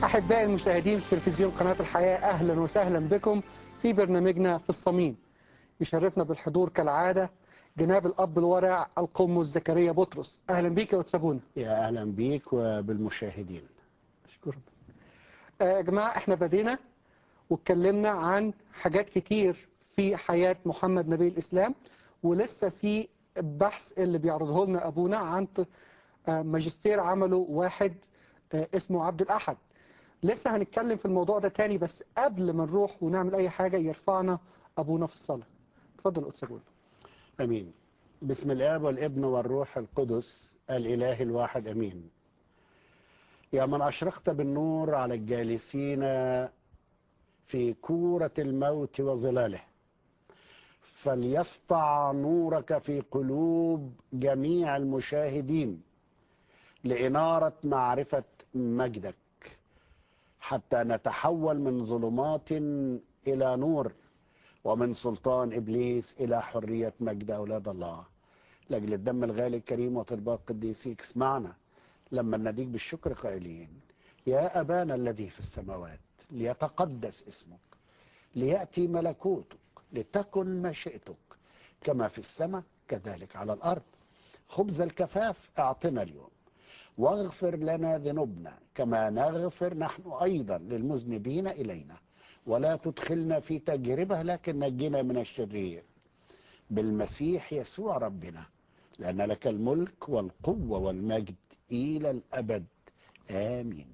أحبائي المشاهدين في تلفزيون قناة الحياة أهلا وسهلا بكم في برنامجنا في الصميم يشرفنا بالحضور كالعادة جناب الأب الورع القمص زكريا بطرس أهلا بيك يا وتسابونا يا أهلا بيك وبالمشاهدين شكرا آه، يا جماعة احنا بدينا واتكلمنا عن حاجات كتير في حياة محمد نبي الإسلام ولسه في بحث اللي بيعرضه لنا أبونا عن ت- آه، ماجستير عمله واحد آه، اسمه عبد الأحد لسه هنتكلم في الموضوع ده تاني بس قبل ما نروح ونعمل أي حاجة يرفعنا أبونا في الصلاة اتفضل قدس أبونا أمين بسم الآب والابن والروح القدس الإله الواحد أمين يا من أشرقت بالنور على الجالسين في كورة الموت وظلاله فليسطع نورك في قلوب جميع المشاهدين لإنارة معرفة مجدك حتى نتحول من ظلمات إلى نور ومن سلطان إبليس إلى حرية مجد أولاد الله لأجل الدم الغالي الكريم وطلبات قديسيك اسمعنا لما نديك بالشكر قائلين يا أبانا الذي في السماوات ليتقدس اسمك ليأتي ملكوتك لتكن مشيئتك كما في السماء كذلك على الأرض خبز الكفاف اعطنا اليوم واغفر لنا ذنوبنا كما نغفر نحن أيضا للمذنبين إلينا ولا تدخلنا في تجربة لكن نجنا من الشرير بالمسيح يسوع ربنا لأن لك الملك والقوة والمجد إلى الأبد آمين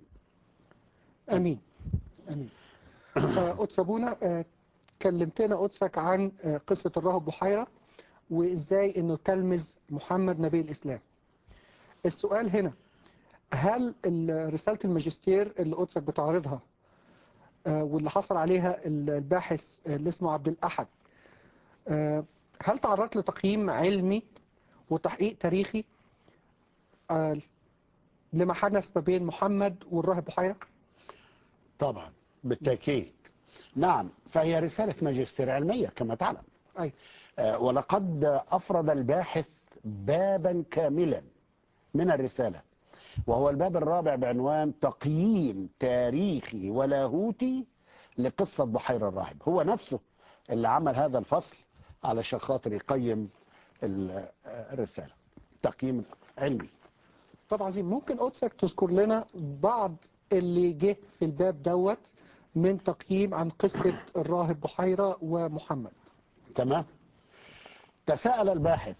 امين امين آه، قدس ابونا آه، كلمتنا قدسك عن آه، قصه الراهب بحيره وازاي انه تلمذ محمد نبي الاسلام السؤال هنا هل ال- رساله الماجستير اللي قدسك بتعرضها آه، واللي حصل عليها ال- الباحث اللي اسمه عبد الاحد آه، هل تعرضت لتقييم علمي وتحقيق تاريخي آه، لما حدث ما بين محمد والراهب بحيره طبعا بالتأكيد نعم فهي رسالة ماجستير علمية كما تعلم ايوه آه، ولقد أفرد الباحث بابا كاملا من الرسالة وهو الباب الرابع بعنوان تقييم تاريخي ولاهوتي لقصة بحيرة الراهب هو نفسه اللي عمل هذا الفصل علشان خاطر يقيم ال- آه، الرسالة تقييم علمي طب عظيم ممكن قدسك تذكر لنا بعض اللي جه في الباب دوت من تقييم عن قصة الراهب بحيرة ومحمد تمام تساءل الباحث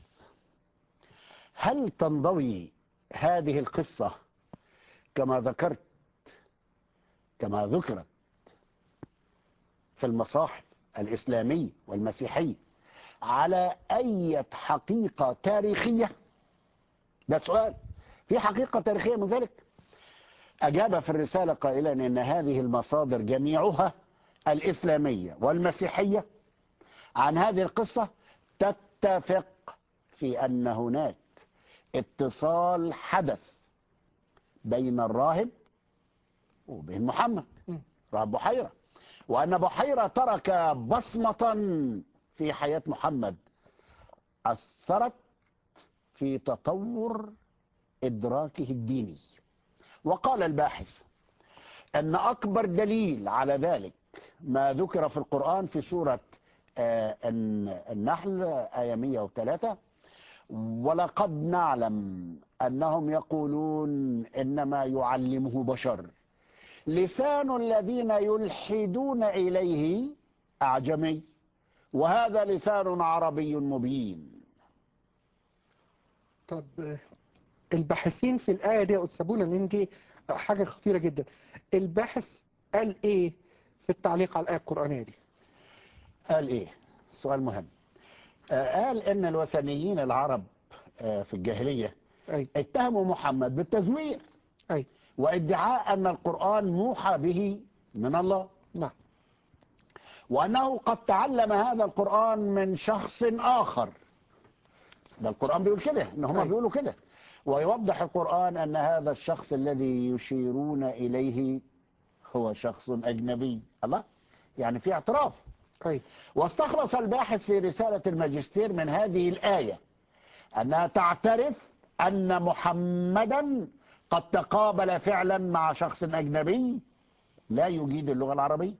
هل تنضوي هذه القصة كما ذكرت كما ذكرت في المصاحف الإسلامي والمسيحي على أي حقيقة تاريخية ده سؤال في حقيقة تاريخية من ذلك أجاب في الرسالة قائلا إن هذه المصادر جميعها الإسلامية والمسيحية عن هذه القصة تتفق في أن هناك اتصال حدث بين الراهب وبين محمد م. راهب بحيرة وأن بحيرة ترك بصمة في حياة محمد أثرت في تطور إدراكه الديني وقال الباحث أن أكبر دليل على ذلك ما ذكر في القرآن في سورة آه، الن- النحل آية 103 ولقد نعلم أنهم يقولون إنما يعلمه بشر لسان الذين يلحدون إليه أعجمي وهذا لسان عربي مبين طب آه، الباحثين في الآية دي أتسابونا لأن دي حاجة خطيرة جدا الباحث قال إيه في التعليق على الآية القرآنية دي قال إيه سؤال مهم آه، قال إن الوثنيين العرب آه، في الجاهلية أي اتهموا محمد بالتزوير أي وادعاء أن القرآن موحى به من الله نعم وأنه قد تعلم هذا القرآن من شخص آخر ده القرآن بيقول كده إن هم أيوة. بيقولوا كده ويوضح القرآن أن هذا الشخص الذي يشيرون إليه هو شخص أجنبي الله يعني في اعتراف أي واستخلص الباحث في رسالة الماجستير من هذه الآية أنها تعترف أن محمدا قد تقابل فعلا مع شخص أجنبي لا يجيد اللغة العربية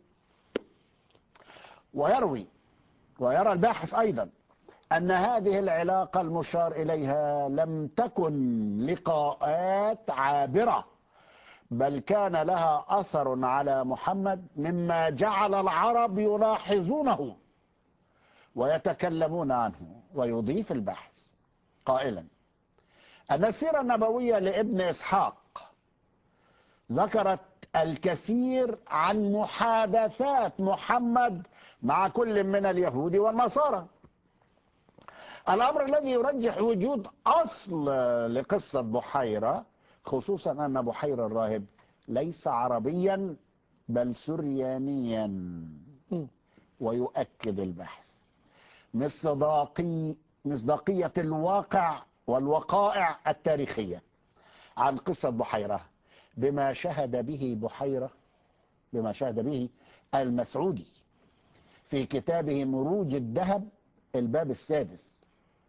ويروي ويرى الباحث أيضا أن هذه العلاقة المشار إليها لم تكن لقاءات عابرة بل كان لها أثر على محمد مما جعل العرب يلاحظونه ويتكلمون عنه ويضيف البحث قائلا أن السيرة النبوية لابن إسحاق ذكرت الكثير عن محادثات محمد مع كل من اليهود والنصارى الأمر الذي يرجح وجود أصل لقصة بحيرة خصوصا أن بحيرة الراهب ليس عربيا بل سريانيا مم. ويؤكد البحث مصداقي مصداقية الواقع والوقائع التاريخية عن قصة بحيرة بما شهد به بحيرة بما شهد به المسعودي في كتابه مروج الذهب الباب السادس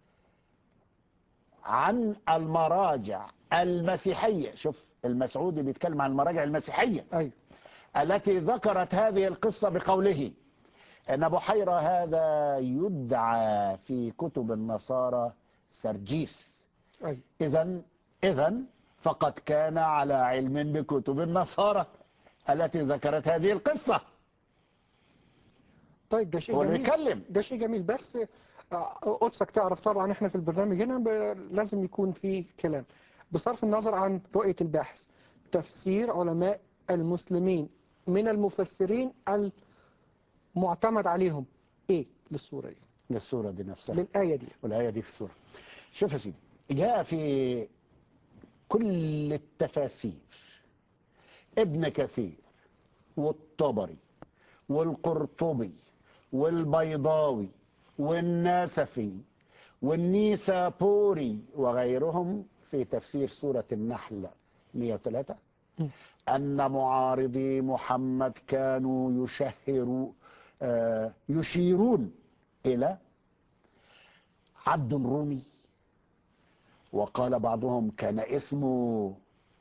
عن المراجع المسيحية شوف المسعودي بيتكلم عن المراجع المسيحية أيوة التي ذكرت هذه القصة بقوله أن بحيرة هذا يدعى في كتب النصارى سرجيس أيوة إذا إذا فقد كان على علم بكتب النصارى التي ذكرت هذه القصة طيب ده شيء هو جميل بيتكلم ده شيء جميل بس آه، قدسك تعرف طبعا احنا في البرنامج هنا ب... لازم يكون في كلام بصرف النظر عن رؤية الباحث تفسير علماء المسلمين من المفسرين المعتمد عليهم ايه للصورة دي للسورة دي نفسها للآية دي والآية دي في السورة شوف يا سيدي جاء في كل التفاسير ابن كثير والطبري والقرطبي والبيضاوي والناسفي والنيسابوري وغيرهم في تفسير سورة النحل 103 م. أن معارضي محمد كانوا يشهروا آه، يشيرون إلى عبد رومي وقال بعضهم كان اسمه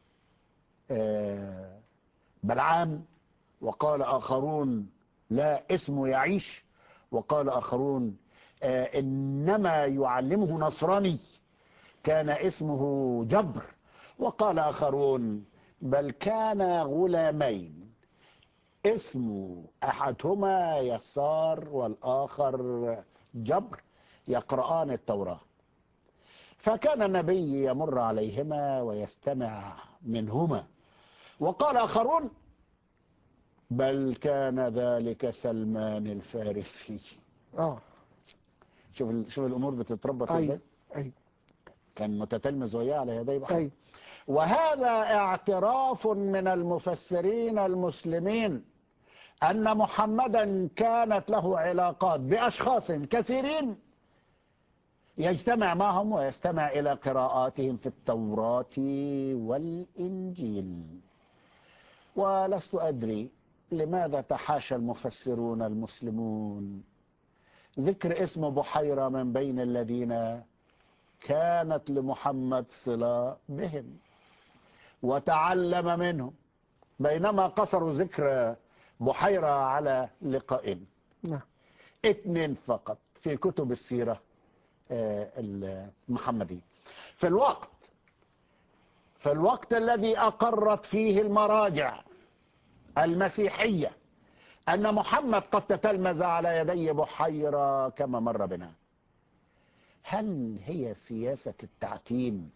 آه، بلعام وقال آخرون لا اسمه يعيش وقال آخرون آه، إنما يعلمه نصراني كان اسمه جبر وقال آخرون بل كان غلامين اسم أحدهما يسار والآخر جبر يقرآن التوراة فكان النبي يمر عليهما ويستمع منهما وقال آخرون بل كان ذلك سلمان الفارسي اه شوف ال- شوف الامور بتتربط ازاي ايوه ايوه كان متتلمذ وياه على يدي بحر ايوه وهذا اعتراف من المفسرين المسلمين ان محمدا كانت له علاقات باشخاص كثيرين يجتمع معهم ويستمع الى قراءاتهم في التوراه والانجيل ولست ادري لماذا تحاشى المفسرون المسلمون ذكر اسم بحيره من بين الذين كانت لمحمد صله بهم وتعلم منهم بينما قصروا ذكر بحيره على لقائين نعم اثنين فقط في كتب السيرة آه، المحمدية في الوقت في الوقت الذي أقرت فيه المراجع المسيحية أن محمد قد تتلمذ على يدي بحيرة كما مر بنا هل هي سياسة التعتيم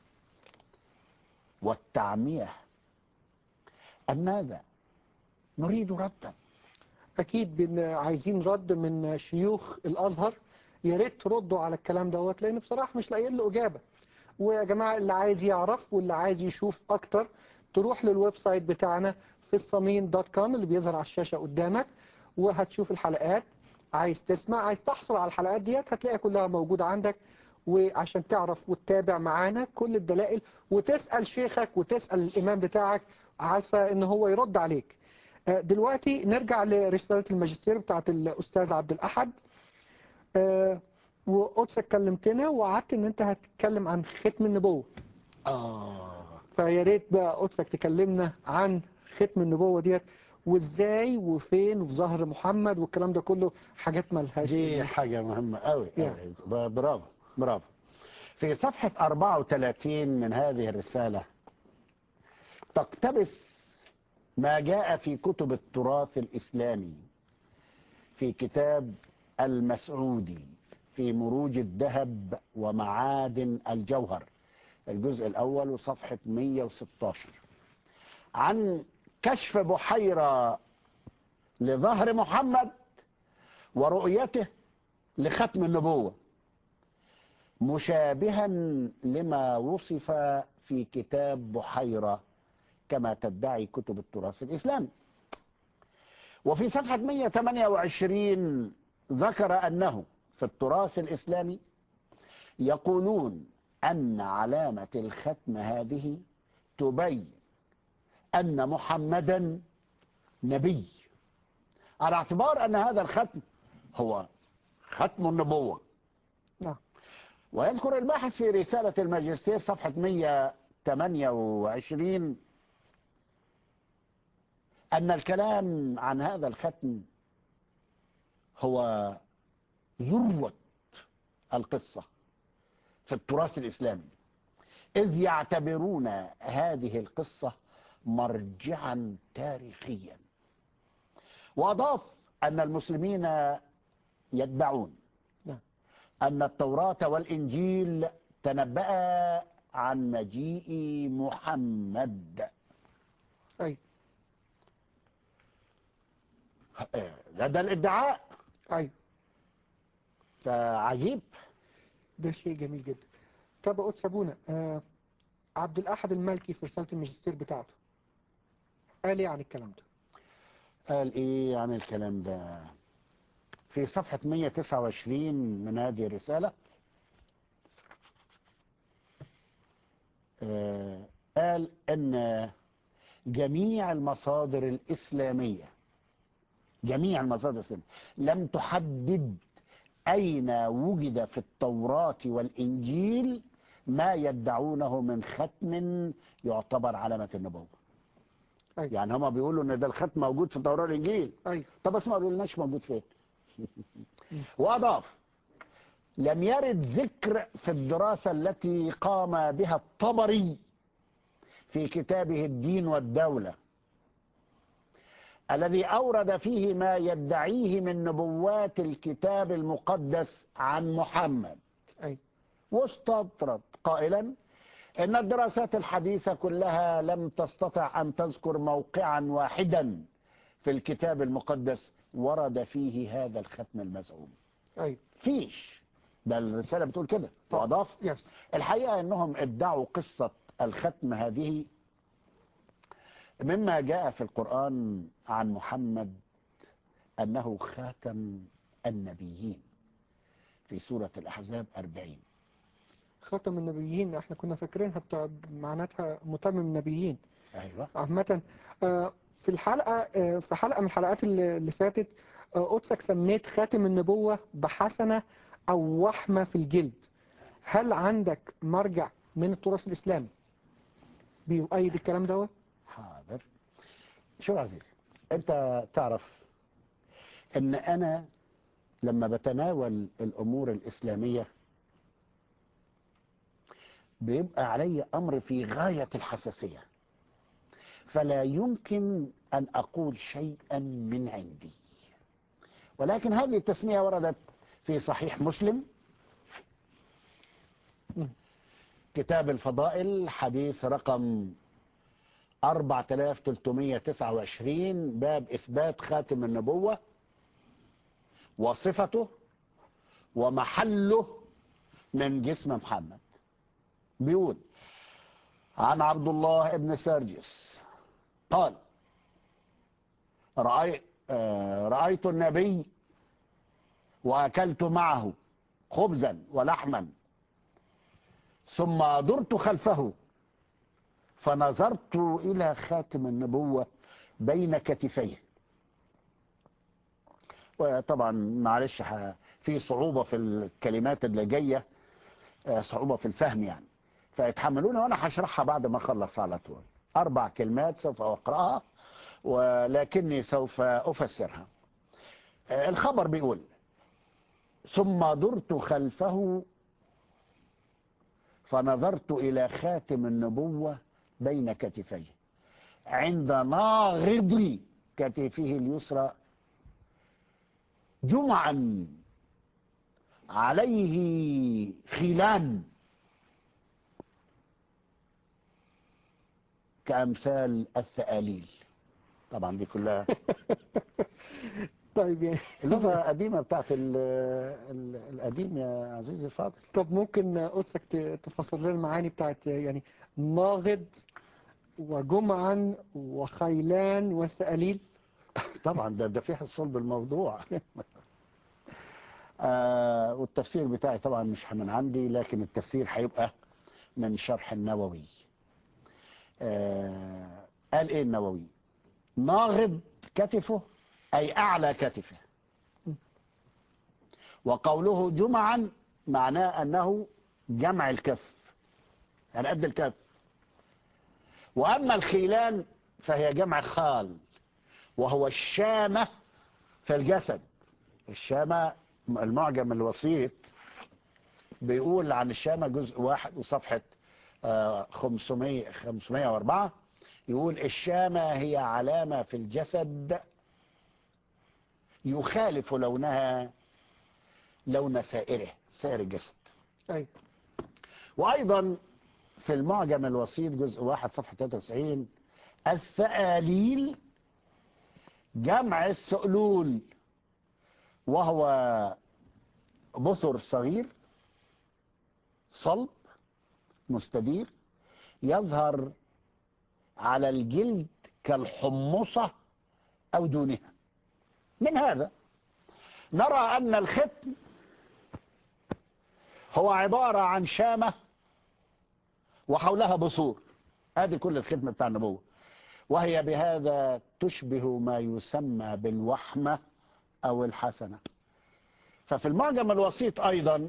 والتعمية أم ماذا نريد ردا اكيد بن عايزين رد من شيوخ الازهر يا ريت تردوا على الكلام دوت لان بصراحه مش لاقيين له اجابه ويا جماعه اللي عايز يعرف واللي عايز يشوف اكتر تروح للويب سايت بتاعنا في الصمين دوت كوم اللي بيظهر على الشاشه قدامك وهتشوف الحلقات عايز تسمع عايز تحصل على الحلقات ديت هتلاقيها كلها موجوده عندك وعشان تعرف وتتابع معانا كل الدلائل وتسال شيخك وتسال الامام بتاعك عارفه ان هو يرد عليك آه، دلوقتي نرجع لرسالة الماجستير بتاعت الأستاذ عبد الأحد آه، وقدسك كلمتنا وقعدت إن أنت هتتكلم عن ختم النبوة آه فيا ريت بقى قدسك تكلمنا عن ختم النبوة ديت وازاي وفين وفي ظهر محمد والكلام ده كله حاجات ملهاش دي حاجة مهمة قوي يعني. برافو برافو في صفحة 34 من هذه الرسالة تقتبس ما جاء في كتب التراث الإسلامي في كتاب المسعودي في مروج الذهب ومعادن الجوهر الجزء الأول وصفحة 116 عن كشف بحيرة لظهر محمد ورؤيته لختم النبوة مشابها لما وصف في كتاب بحيرة كما تدعي كتب التراث الإسلامي وفي صفحة 128 ذكر أنه في التراث الإسلامي يقولون أن علامة الختم هذه تبين أن محمدا نبي على اعتبار أن هذا الختم هو ختم النبوة نعم ويذكر الباحث في رسالة الماجستير صفحة 128 أن الكلام عن هذا الختم هو ذروة القصة في التراث الإسلامي إذ يعتبرون هذه القصة مرجعا تاريخيا وأضاف أن المسلمين يدعون نعم. أن التوراة والإنجيل تنبأ عن مجيء محمد أي ده, ده الادعاء أي فعجيب ده شيء جميل جدا طب قد سابونا آه عبد الأحد المالكي في رسالة الماجستير بتاعته قال ايه عن الكلام ده قال ايه عن الكلام ده في صفحة 129 من هذه الرسالة آه قال ان جميع المصادر الإسلامية جميع المصادر الإسلامية لم تحدد أين وجد في التوراة والإنجيل ما يدعونه من ختم يعتبر علامة النبوة أي يعني هما بيقولوا ان ده الختم موجود في التوراة والإنجيل أي طب بس ما قالولناش موجود فين وأضاف لم يرد ذكر في الدراسة التي قام بها الطبري في كتابه الدين والدولة الذي أورد فيه ما يدعيه من نبوات الكتاب المقدس عن محمد أي واستطرد قائلا إن الدراسات الحديثة كلها لم تستطع أن تذكر موقعا واحدا في الكتاب المقدس ورد فيه هذا الختم المزعوم أي فيش ده الرسالة بتقول كده طب. وأضاف يس الحقيقة أنهم ادعوا قصة الختم هذه مما جاء في القرآن عن محمد أنه خاتم النبيين في سورة الأحزاب 40 ختم النبيين احنا كنا فاكرينها بتاع معناتها متمم النبيين أيوة عامة آه، في الحلقة آه، في حلقة من الحلقات اللي اللي فاتت آه، قدسك سميت خاتم النبوة بحسنة أو وحمة في الجلد هل عندك مرجع من التراث الإسلامي بيؤيد الكلام دوت؟ حاضر شو عزيزي أنت تعرف أن أنا لما بتناول الأمور الإسلامية بيبقى علي أمر في غاية الحساسية فلا يمكن أن أقول شيئا من عندي ولكن هذه التسمية وردت في صحيح مسلم مم. كتاب الفضائل حديث رقم 4329 باب إثبات خاتم النبوة وصفته ومحله من جسم محمد بيقول عن عبد الله بن سرجس قال رأي آه، رأيت النبي وأكلت معه خبزا ولحما ثم درت خلفه فنظرت إلى خاتم النبوة بين كتفيه وطبعا معلش ح- في صعوبة في الكلمات اللي جاية آه، صعوبة في الفهم يعني فيتحملوني وأنا هشرحها بعد ما أخلص على طول أربع كلمات سوف أقرأها ولكني سوف أفسرها آه، الخبر بيقول ثم درت خلفه فنظرت إلى خاتم النبوة بين كتفيه عند ناغض كتفه اليسرى جمعا عليه خلان كأمثال الثآليل طبعا دي كلها طيب يعني اللغة قديمة بتاعت ال ال القديم يا عزيزي الفاضل طب ممكن قدسك ت- تفسر لنا المعاني بتاعت يعني ناغض وجمعا وخيلان وسأليل طبعا ده ده فيها صلب الموضوع آه والتفسير بتاعي طبعا مش من عندي لكن التفسير هيبقى من شرح النووي آه قال ايه النووي ناغض كتفه اي اعلى كتفه وقوله جمعا معناه انه جمع الكف يعني قد الكف واما الخيلان فهي جمع خال وهو الشامة في الجسد الشامة المعجم الوسيط بيقول عن الشامة جزء واحد وصفحة آه، 500 504 يقول الشامة هي علامة في الجسد يخالف لونها لون سائره سائر الجسد أيوة وأيضا في المعجم الوسيط جزء واحد صفحة 93 الثآليل جمع السؤلول وهو بثر صغير صلب مستدير يظهر على الجلد كالحمصة أو دونها من هذا نرى أن الختم هو عبارة عن شامة وحولها بثور ادي كل الختم بتاع النبوة وهي بهذا تشبه ما يسمى بالوحمة أو الحسنة ففي المعجم الوسيط أيضا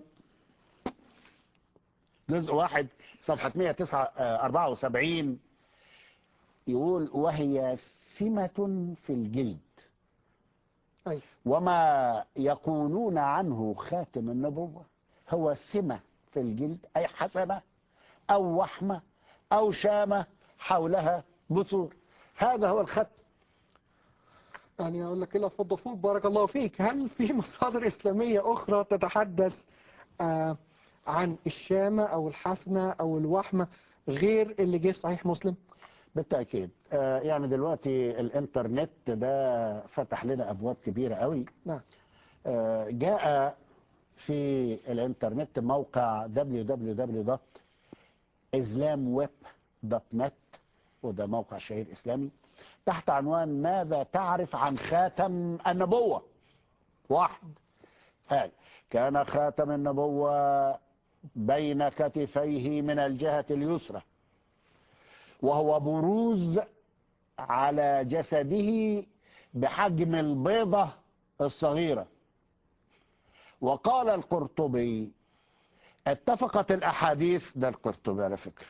جزء واحد صفحة 174 يقول وهي سمة في الجلد أيوة وما يقولون عنه خاتم النبوة هو سمة في الجلد أي حسنة أو وحمة أو شامة حولها بثور هذا هو الختم يعني أقول لك إلا فض فوق بارك الله فيك هل في مصادر إسلامية أخرى تتحدث آه عن الشامة أو الحسنة أو الوحمة غير اللي جه في صحيح مسلم؟ بالتأكيد آه، يعني دلوقتي الإنترنت ده فتح لنا أبواب كبيرة قوي نعم آه، جاء في الإنترنت موقع www.islamweb.net وده موقع شهير إسلامي تحت عنوان ماذا تعرف عن خاتم النبوة واحد قال كان خاتم النبوة بين كتفيه من الجهة اليسرى وهو بروز على جسده بحجم البيضة الصغيرة وقال القرطبي اتفقت الأحاديث ده القرطبي على فكرة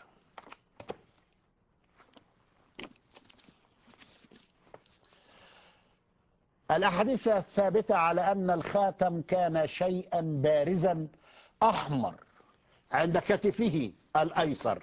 الأحاديث الثابتة على أن الخاتم كان شيئا بارزا أحمر عند كتفه الأيسر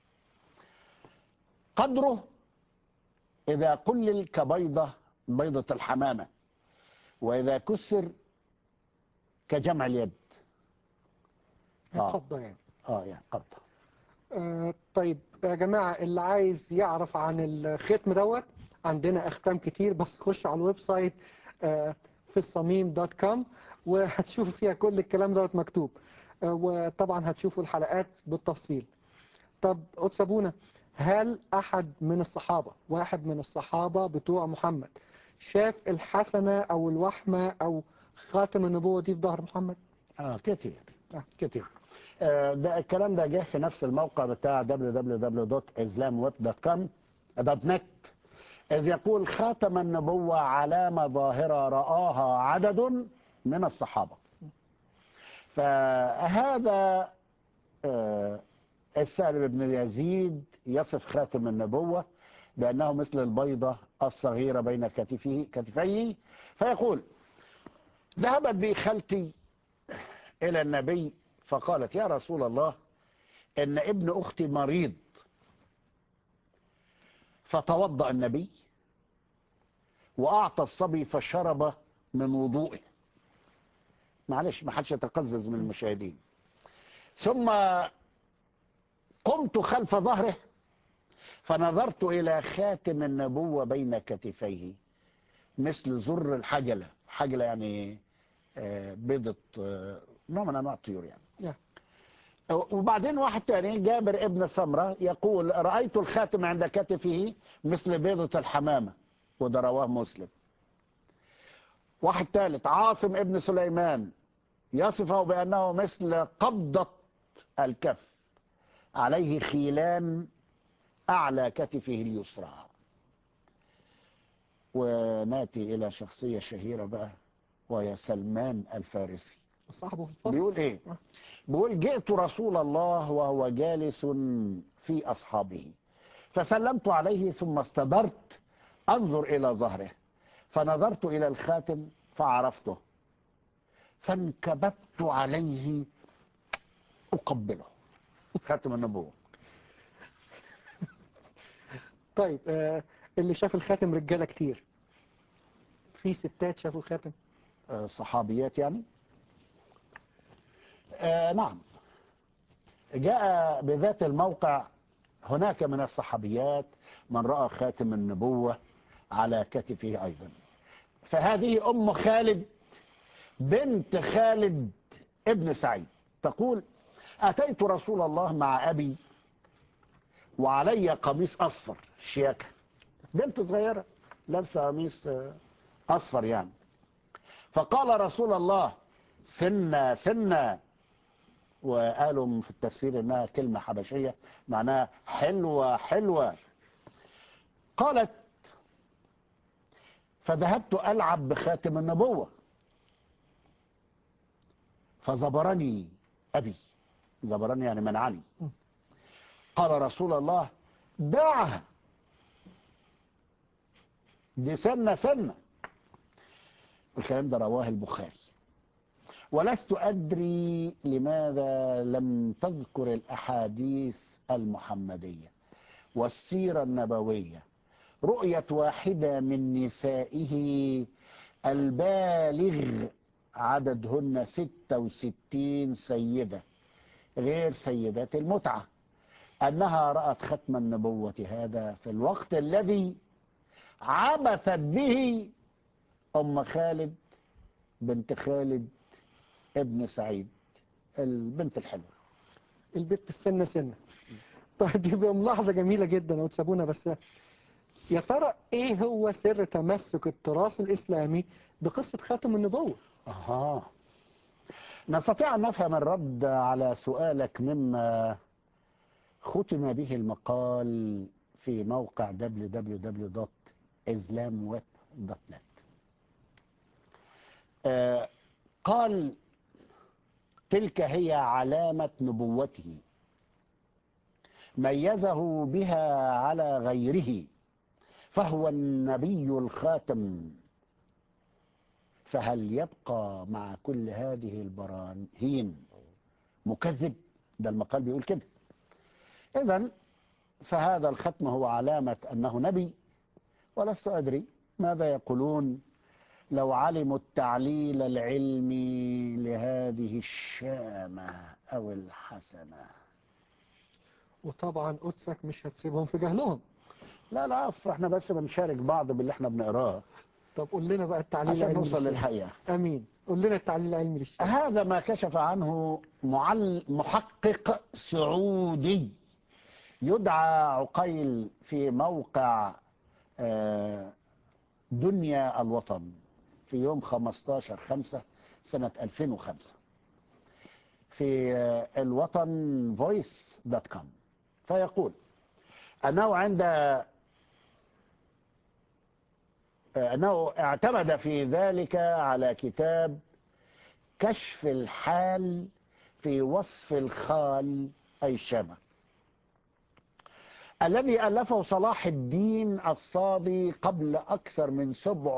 قدره إذا قلل كبيضة بيضة الحمامة وإذا كسر كجمع اليد آه. قبضة يعني اه يعني قبضة آه طيب يا جماعة اللي عايز يعرف عن الختم دوت عندنا أختام كتير بس خش على الويب سايت آه في الصميم دوت كوم وهتشوفوا فيها كل الكلام دوت مكتوب آه وطبعا هتشوفوا الحلقات بالتفصيل طب قدس أبونا هل أحد من الصحابة واحد من الصحابة بتوع محمد شاف الحسنة أو الوحمة أو خاتم النبوة دي في ظهر محمد؟ اه كتير آه. كتير آه ده الكلام ده جه في نفس الموقع بتاع www.islamweb.com.net إذ يقول خاتم النبوة علامة ظاهرة رآها عدد من الصحابة فهذا آه السالم بن يزيد يصف خاتم النبوة بأنه مثل البيضة الصغيرة بين كتفه كتفيه فيقول ذهبت بي خالتي إلى النبي فقالت يا رسول الله إن ابن أختي مريض فتوضأ النبي وأعطى الصبي فشرب من وضوئه معلش ما حدش يتقزز من المشاهدين ثم قمت خلف ظهره فنظرت إلى خاتم النبوة بين كتفيه مثل زر الحجلة حجلة يعني آه، بيضة آه، نوع من أنواع الطيور يعني نعم. وبعدين واحد تاني جابر ابن سمرة يقول رأيت الخاتم عند كتفه مثل بيضة الحمامة وده رواه مسلم واحد ثالث عاصم ابن سليمان يصفه بأنه مثل قبضة الكف عليه خيلان أعلى كتفه اليسرى وناتي إلى شخصية شهيرة بقى وهي سلمان الفارسي صاحبه في الفصل بيقول ايه بيقول جئت رسول الله وهو جالس في اصحابه فسلمت عليه ثم استدرت انظر الى ظهره فنظرت الى الخاتم فعرفته فانكببت عليه اقبله خاتم النبوه طيب آه اللي شاف الخاتم رجالة كتير في ستات شافوا الخاتم آه، صحابيات يعني آه نعم جاء بذات الموقع هناك من الصحابيات من رأى خاتم النبوة على كتفه أيضا فهذه أم خالد بنت خالد ابن سعيد تقول أتيت رسول الله مع أبي وعلي قميص أصفر شياكة بنت صغيرة لابسة قميص آه، أصفر يعني فقال رسول الله سنة سنة وقالوا في التفسير انها كلمة حبشية معناها حلوة حلوة قالت فذهبت ألعب بخاتم النبوة فزبرني أبي زبرني يعني منعني قال رسول الله دعها دي سنة سنة الكلام ده رواه البخاري ولست أدري لماذا لم تذكر الأحاديث المحمدية والسيرة النبوية رؤية واحدة من نسائه البالغ عددهن ستة وستين سيدة غير سيدات المتعة أنها رأت ختم النبوة هذا في الوقت الذي عبثت به أم خالد بنت خالد ابن سعيد البنت الحلوة البت السنة سنة طيب دي بقى ملاحظة جميلة جدا لو تسابونا بس يا ترى ايه هو سر تمسك التراث الاسلامي بقصة خاتم النبوة أها نستطيع أن نفهم الرد على سؤالك مما ختم به المقال في موقع www.islamweb.net آه، قال تلك هي علامة نبوته ميزه بها على غيره فهو النبي الخاتم فهل يبقى مع كل هذه البراهين مكذب ده المقال بيقول كده إذا فهذا الختم هو علامة أنه نبي ولست أدري ماذا يقولون لو علموا التعليل العلمي لهذه الشامة أو الحسنة وطبعا قدسك مش هتسيبهم في جهلهم لا لا احنا بس بنشارك بعض باللي احنا بنقراه طب قول لنا بقى التعليل عشان العلمي نوصل للشيء. للحقيقة امين قول لنا التعليل العلمي للشيء هذا ما كشف عنه معل محقق سعودي يدعى عقيل في موقع آه، دنيا الوطن في يوم 15 5 سنة 2005 في آه، الوطن فويس دوت كوم فيقول أنه عند أنه اعتمد في ذلك على كتاب كشف الحال في وصف الخال أي الشامة الذي ألفه صلاح الدين الصادي قبل أكثر من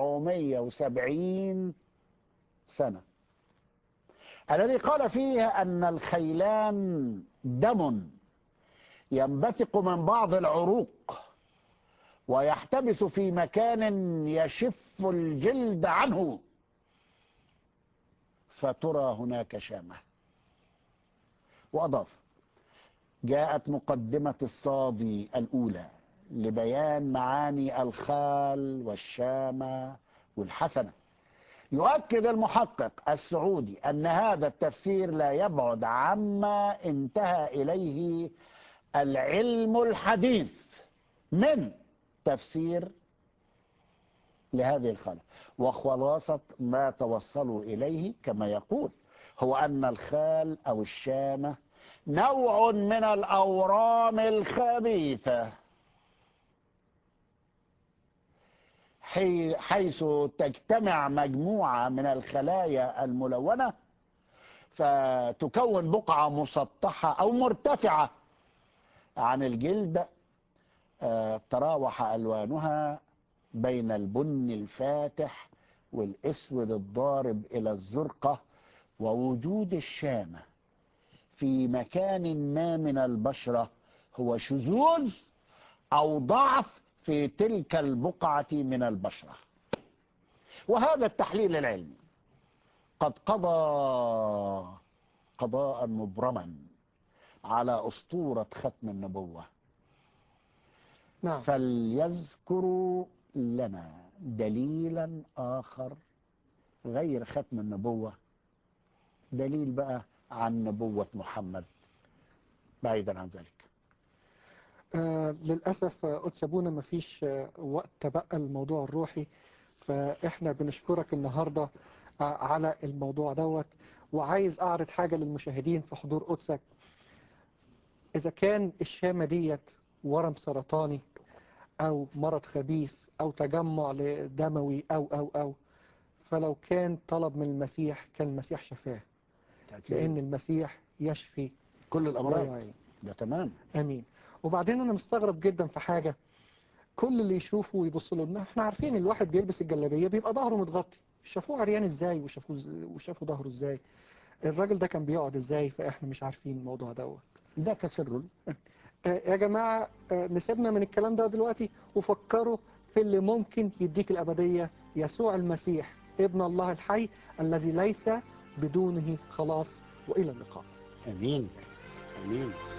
770 سنة الذي قال فيه أن الخيلان دم ينبثق من بعض العروق ويحتبس في مكان يشف الجلد عنه فترى هناك شامة وأضاف جاءت مقدمة الصادي الأولى لبيان معاني الخال والشامة والحسنة يؤكد المحقق السعودي أن هذا التفسير لا يبعد عما انتهى إليه العلم الحديث من تفسير لهذه الخالة وخلاصة ما توصلوا إليه كما يقول هو أن الخال أو الشامة نوع من الأورام الخبيثة حي- حيث تجتمع مجموعة من الخلايا الملونة فتكون بقعة مسطحة أو مرتفعة عن الجلد آه، تراوح ألوانها بين البن الفاتح والأسود الضارب إلى الزرقة ووجود الشامة في مكان ما من البشرة هو شذوذ أو ضعف في تلك البقعة من البشرة وهذا التحليل العلمي قد قضى قضاء مبرما على أسطورة ختم النبوة نعم فليذكروا لنا دليلا آخر غير ختم النبوة دليل بقى عن نبوة محمد بعيدا عن ذلك آه للأسف آه، قدس أبونا مفيش آه وقت بقى الموضوع الروحي فإحنا بنشكرك النهاردة آه على الموضوع دوت وعايز أعرض حاجة للمشاهدين في حضور قدسك إذا كان الشامة ديت ورم سرطاني أو مرض خبيث أو تجمع دموي أو أو أو فلو كان طلب من المسيح كان المسيح شفاه لأن المسيح يشفي كل ولا الأمراض يعين ده تمام امين وبعدين انا مستغرب جدا في حاجه كل اللي يشوفه ويبص له إن احنا عارفين الواحد بيلبس الجلابيه بيبقى ظهره متغطي شافوه عريان ازاي وشافوه إز- وشافوا ظهره ازاي الراجل ده كان بيقعد ازاي فاحنا مش عارفين الموضوع دوت ده كسر آه، يا جماعه آه، نسيبنا من الكلام ده دلوقتي وفكروا في اللي ممكن يديك الابديه يسوع المسيح ابن الله الحي الذي ليس بدونه خلاص والى اللقاء أمين أمين